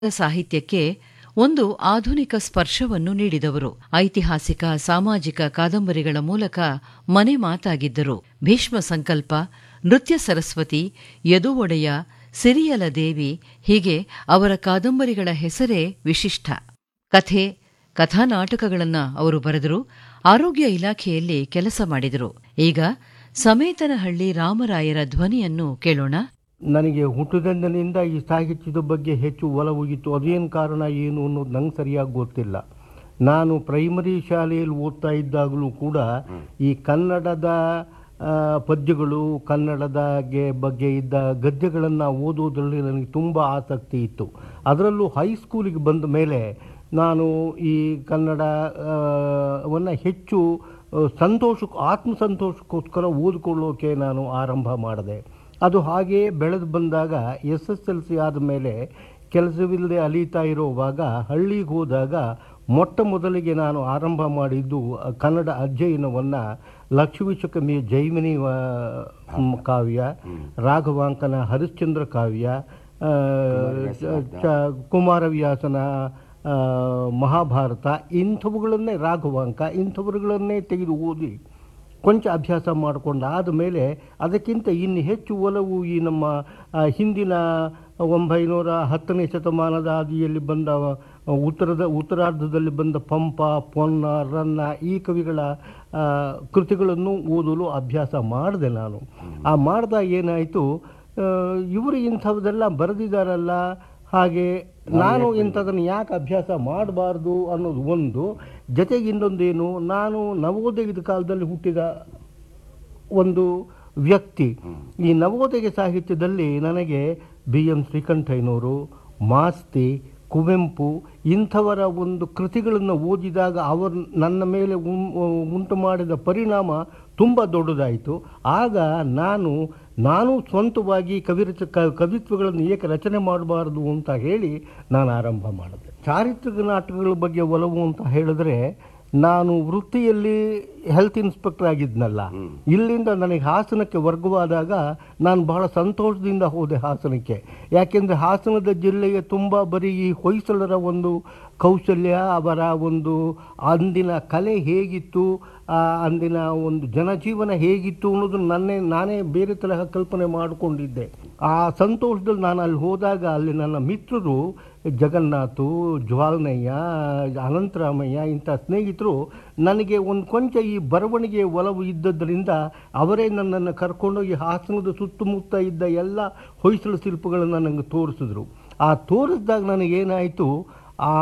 ಸಾಹಿತ್ಯಕ್ಕೆ ಒಂದು ಆಧುನಿಕ ಸ್ಪರ್ಶವನ್ನು ನೀಡಿದವರು ಐತಿಹಾಸಿಕ ಸಾಮಾಜಿಕ ಕಾದಂಬರಿಗಳ ಮೂಲಕ ಮನೆ ಮಾತಾಗಿದ್ದರು ಭೀಷ್ಮ ಸಂಕಲ್ಪ ನೃತ್ಯ ಸರಸ್ವತಿ ಯದು ಒಡೆಯ ಸಿರಿಯಲ ದೇವಿ ಹೀಗೆ ಅವರ ಕಾದಂಬರಿಗಳ ಹೆಸರೇ ವಿಶಿಷ್ಟ ಕಥೆ ಕಥಾನಾಟಕಗಳನ್ನ ಅವರು ಬರೆದರು ಆರೋಗ್ಯ ಇಲಾಖೆಯಲ್ಲಿ ಕೆಲಸ ಮಾಡಿದರು ಈಗ ಸಮೇತನಹಳ್ಳಿ ರಾಮರಾಯರ ಧ್ವನಿಯನ್ನು ಕೇಳೋಣ ನನಗೆ ಹುಟ್ಟಿದಂದಿನಿಂದ ಈ ಸಾಹಿತ್ಯದ ಬಗ್ಗೆ ಹೆಚ್ಚು ಒಲವು ಇತ್ತು ಅದೇನು ಕಾರಣ ಏನು ಅನ್ನೋದು ನಂಗೆ ಸರಿಯಾಗಿ ಗೊತ್ತಿಲ್ಲ ನಾನು ಪ್ರೈಮರಿ ಶಾಲೆಯಲ್ಲಿ ಓದ್ತಾ ಇದ್ದಾಗಲೂ ಕೂಡ ಈ ಕನ್ನಡದ ಆ, ಪದ್ಯಗಳು ಕನ್ನಡದ ಗೆ- ಬಗ್ಗೆ ಇದ್ದ ಗದ್ಯಗಳನ್ನು ಓದೋದ್ರಲ್ಲಿ ನನಗೆ ತುಂಬ ಆಸಕ್ತಿ ಇತ್ತು ಅದರಲ್ಲೂ ಹೈಸ್ಕೂಲಿಗೆ ಬಂದ ಮೇಲೆ ನಾನು ಈ ಕನ್ನಡ ಆ, ವನ್ನ ಹೆಚ್ಚು ಆ, ಸಂತೋಷಕ್ಕೆ ಆತ್ಮಸಂತೋಷಕ್ಕೋಸ್ಕರ ಓದಿಕೊಳ್ಳೋಕೆ ನಾನು ಆರಂಭ ಮಾಡಿದೆ ಅದು ಹಾಗೆಯೇ ಬೆಳೆದು ಬಂದಾಗ ಎಸ್ ಎಸ್ ಎಲ್ ಸಿ ಆದಮೇಲೆ ಕೆಲಸವಿಲ್ಲದೆ ಅಲೀತಾ ಇರುವಾಗ ಹಳ್ಳಿಗೆ ಹೋದಾಗ ಮೊಟ್ಟ ಮೊದಲಿಗೆ ನಾನು ಆರಂಭ ಮಾಡಿದ್ದು ಆ, ಕನ್ನಡ ಅಧ್ಯಯನವನ್ನು ಲಕ್ಷ್ಮೀಶಕಮಿಯ ಜೈಮಿನಿ ಆ, ಮ್, ಕಾವ್ಯ ರಾಘವಾಂಕನ ಹರಿಶ್ಚಂದ್ರ ಕಾವ್ಯ ಆ, ಚ- ಚ- ಕುಮಾರವ್ಯಾಸನ ಆ, ಮಹಾಭಾರತ ಇಂಥವುಗಳನ್ನೇ ರಾಘವಾಂಕ ಇಂಥವುಗಳನ್ನೇ ತೆಗೆದು ಓದಿ ಕೊಂಚ ಅಭ್ಯಾಸ ಮಾಡಿಕೊಂಡು ಆದಮೇಲೆ ಅದಕ್ಕಿಂತ ಇನ್ನು ಹೆಚ್ಚು ಒಲವು ಈ ನಮ್ಮ ಆ, ಹಿಂದಿನ ಒಂಬೈನೂರ ಹತ್ತನೇ ಶತಮಾನದ ಆದಿಯಲ್ಲಿ ಬಂದ ಆ, ಉತ್ತರದ ಉತ್ತರಾರ್ಧದಲ್ಲಿ ಬಂದ ಪಂಪ ಪೊನ್ನ ರನ್ನ ಈ ಕವಿಗಳ ಆ, ಕೃತಿಗಳನ್ನು ಓದಲು ಅಭ್ಯಾಸ ಮಾಡಿದೆ ನಾನು ಆ ಮಾಡಿದಾಗ ಏನಾಯಿತು ಇವರು ಇಂಥದ್ದೆಲ್ಲ ಬರೆದಿದ್ದಾರಲ್ಲ ಹಾಗೆ ನಾನು ಇಂಥದನ್ನು ಯಾಕೆ ಅಭ್ಯಾಸ ಮಾಡಬಾರ್ದು ಅನ್ನೋದು ಒಂದು ಜೊತೆಗೆ ಇನ್ನೊಂದೇನು ನಾನು ನವೋದಯದ ಕಾಲದಲ್ಲಿ ಹುಟ್ಟಿದ ಒಂದು ವ್ಯಕ್ತಿ ಈ ನವೋದಯ ಸಾಹಿತ್ಯದಲ್ಲಿ ನನಗೆ ಬಿ ಎಂ ಶ್ರೀಕಂಠಯ್ಯನವರು ಮಾಸ್ತಿ ಕುವೆಂಪು ಇಂಥವರ ಒಂದು ಕೃತಿಗಳನ್ನು ಓದಿದಾಗ ಅವರು ನನ್ನ ಮೇಲೆ ಉಂ- ಉಂಟು ಮಾಡಿದ ಪರಿಣಾಮ ತುಂಬ ದೊಡ್ಡದಾಯಿತು ಆಗ ನಾನು ನಾನು ಸ್ವಂತವಾಗಿ ಕವಿರಚ ಕ- ಕವಿತ್ವಗಳನ್ನು ಏಕೆ ರಚನೆ ಮಾಡಬಾರದು ಅಂತ ಹೇಳಿ ನಾನು ಆರಂಭ ಮಾಡಿದೆ ಚಾರಿತ್ರಿಕ ನಾಟಕಗಳ ಬಗ್ಗೆ ಒಲವು ಅಂತ ಹೇಳಿದ್ರೆ ನಾನು ವೃತ್ತಿಯಲ್ಲಿ ಹೆಲ್ತ್ ಇನ್ಸ್ಪೆಕ್ಟರ್ ಆಗಿದ್ನಲ್ಲ ಇಲ್ಲಿಂದ ನನಗೆ ಹಾಸನಕ್ಕೆ ವರ್ಗವಾದಾಗ ನಾನು ಬಹಳ ಸಂತೋಷದಿಂದ ಹೋದೆ ಹಾಸನಕ್ಕೆ ಯಾಕೆಂದರೆ ಹಾಸನದ ಜಿಲ್ಲೆಯ ತುಂಬ ಬರೀ ಈ ಹೊಯ್ಸಳರ ಒಂದು ಕೌಶಲ್ಯ ಅವರ ಒಂದು ಅಂದಿನ ಕಲೆ ಹೇಗಿತ್ತು ಆ ಅಂದಿನ ಒಂದು ಜನಜೀವನ ಹೇಗಿತ್ತು ಅನ್ನೋದು ನನ್ನೇ ನಾನೇ ಬೇರೆ ತರಹ ಕಲ್ಪನೆ ಮಾಡಿಕೊಂಡಿದ್ದೆ ಆ ಸಂತೋಷದಲ್ಲಿ ನಾನು ಅಲ್ಲಿ ಹೋದಾಗ ಅಲ್ಲಿ ನನ್ನ ಮಿತ್ರರು ಜಗನ್ನಾಥು ಜ್ವಾಲ್ನಯ್ಯ ಅನಂತರಾಮಯ್ಯ ಇಂಥ ಸ್ನೇಹಿತರು ನನಗೆ ಒಂದು ಕೊಂಚ ಈ ಬರವಣಿಗೆ ಒಲವು ಇದ್ದದ್ದರಿಂದ ಅವರೇ ನನ್ನನ್ನು ಕರ್ಕೊಂಡೋಗಿ ಹಾಸನದ ಸುತ್ತಮುತ್ತ ಇದ್ದ ಎಲ್ಲ ಹೊಯ್ಸಳ ಶಿಲ್ಪಗಳನ್ನು ನನಗೆ ತೋರಿಸಿದ್ರು ಆ ತೋರಿಸಿದಾಗ ನನಗೇನಾಯಿತು ಆ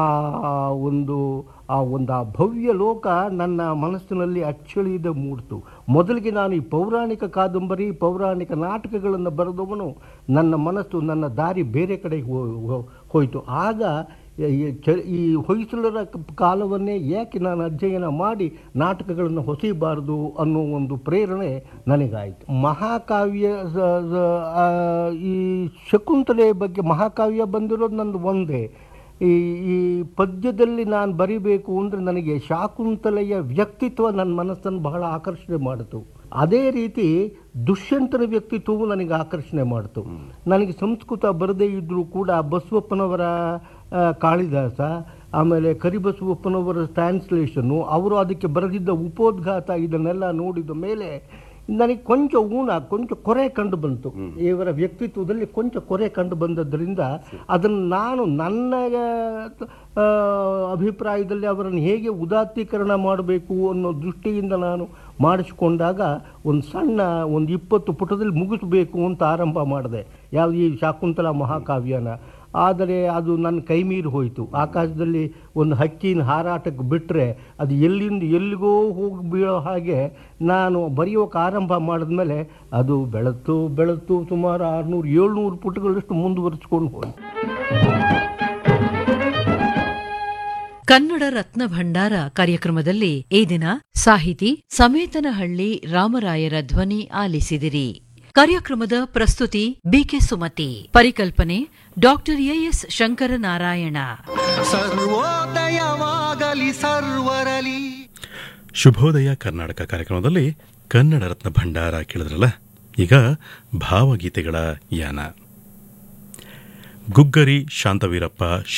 ಒಂದು ಆ ಒಂದು ಆ ಭವ್ಯ ಲೋಕ ನನ್ನ ಮನಸ್ಸಿನಲ್ಲಿ ಅಚ್ಚಳಿಯದೆ ಮೂಡ್ತು ಮೊದಲಿಗೆ ನಾನು ಈ ಪೌರಾಣಿಕ ಕಾದಂಬರಿ ಪೌರಾಣಿಕ ನಾಟಕಗಳನ್ನು ಬರೆದವನು ನನ್ನ ಮನಸ್ಸು ನನ್ನ ದಾರಿ ಬೇರೆ ಕಡೆಗೆ ಹೋ- ಹೋ- ಹೋಯಿತು ಆಗ ಈ ಚ- ಈ ಹೊಯ್ಸಳರ ಕ- ಕಾಲವನ್ನೇ ಯಾಕೆ ನಾನು ಅಧ್ಯಯನ ಮಾಡಿ ನಾಟಕಗಳನ್ನು ಹೊಸಿಬಾರದು ಅನ್ನೋ ಒಂದು ಪ್ರೇರಣೆ ನನಗಾಯಿತು ಮಹಾಕಾವ್ಯ ಸ- ಸ- ಆ, ಈ ಶಕುಂತಲೆ ಬಗ್ಗೆ ಮಹಾಕಾವ್ಯ ಬಂದಿರೋದು ನಂದು ಒಂದೇ ಈ ಈ ಪದ್ಯದಲ್ಲಿ ನಾನು ಬರಿಬೇಕು ಅಂದರೆ ನನಗೆ ಶಾಕುಂತಲೆಯ ವ್ಯಕ್ತಿತ್ವ ನನ್ನ ಮನಸ್ಸನ್ನು ಬಹಳ ಆಕರ್ಷಣೆ ಮಾಡಿತು ಅದೇ ರೀತಿ ದುಷ್ಯಂತನ ವ್ಯಕ್ತಿತ್ವವು ನನಗೆ ಆಕರ್ಷಣೆ ಮಾಡಿತು ನನಗೆ ಸಂಸ್ಕೃತ ಬರದೇ ಇದ್ದರೂ ಕೂಡ ಬಸವಪ್ಪನವರ ಆ, ಕಾಳಿದಾಸ ಆಮೇಲೆ ಕರಿಬಸವಪ್ಪನವರ ಟ್ರಾನ್ಸ್ಲೇಷನ್ನು ಅವರು ಅದಕ್ಕೆ ಬರೆದಿದ್ದ ಉಪೋದ್ಘಾತ ಇದನ್ನೆಲ್ಲ ನೋಡಿದ ಮೇಲೆ ನನಗೆ ಕೊಂಚ ಊನ ಕೊಂಚ ಕೊರೆ ಕಂಡು ಬಂತು ಇವರ ವ್ಯಕ್ತಿತ್ವದಲ್ಲಿ ಕೊಂಚ ಕೊರೆ ಕಂಡು ಬಂದದ್ದರಿಂದ ಅದನ್ನು ನಾನು ನನ್ನ ಆ, ಅಭಿಪ್ರಾಯದಲ್ಲಿ ಅವರನ್ನು ಹೇಗೆ ಉದಾತ್ತೀಕರಣ ಮಾಡಬೇಕು ಅನ್ನೋ ದೃಷ್ಟಿಯಿಂದ ನಾನು ಮಾಡಿಸಿಕೊಂಡಾಗ ಒಂದು ಸಣ್ಣ ಒಂದು ಇಪ್ಪತ್ತು ಪುಟದಲ್ಲಿ ಮುಗಿಸಬೇಕು ಅಂತ ಆರಂಭ ಮಾಡಿದೆ ಯಾವುದು ಈ ಶಾಕುಂತಲ ಮಹಾಕಾವ್ಯನ ಆದರೆ ಅದು ನನ್ನ ಕೈ ಮೀರಿ ಹೋಯಿತು ಆಕಾಶದಲ್ಲಿ ಒಂದು ಹಕ್ಕಿನ ಹಾರಾಟಕ್ಕೆ ಬಿಟ್ಟರೆ ಅದು ಎಲ್ಲಿಂದ ಎಲ್ಲಿಗೋ ಹೋಗಿ ಬೀಳೋ ಹಾಗೆ ನಾನು ಬರೆಯೋಕೆ ಆರಂಭ ಮಾಡಿದ್ಮೇಲೆ ಅದು ಬೆಳೆತು ಬೆಳೆತು ಸುಮಾರು ಆರುನೂರು ಏಳ್ನೂರು ಪುಟಗಳಷ್ಟು ಮುಂದುವರಿಸ್ಕೊಂಡು ಹೋಯಿತು ಕನ್ನಡ ರತ್ನ ಭಂಡಾರ ಕಾರ್ಯಕ್ರಮದಲ್ಲಿ ಈ ದಿನ ಸಾಹಿತಿ ಸಮೇತನಹಳ್ಳಿ ರಾಮರಾಯರ ಧ್ವನಿ ಆಲಿಸಿದಿರಿ ಕಾರ್ಯಕ್ರಮದ ಪ್ರಸ್ತುತಿ ಬಿಕೆ ಸುಮತಿ ಪರಿಕಲ್ಪನೆ ಡಾಕ್ಟರ್ ಎಎಸ್ ಶಂಕರನಾರಾಯಣ ಸರ್ವೋದಯವಾಗಲಿ ಸರ್ವರಲಿ ಶುಭೋದಯ ಕರ್ನಾಟಕ ಕಾರ್ಯಕ್ರಮದಲ್ಲಿ ಕನ್ನಡ ರತ್ನ ಭಂಡಾರ ಕೇಳಿದ್ರಲ್ಲ ಈಗ ಭಾವಗೀತೆಗಳ ಯಾನ ಗುಗ್ಗರಿ ಶಾಂತವೀರಪ್ಪ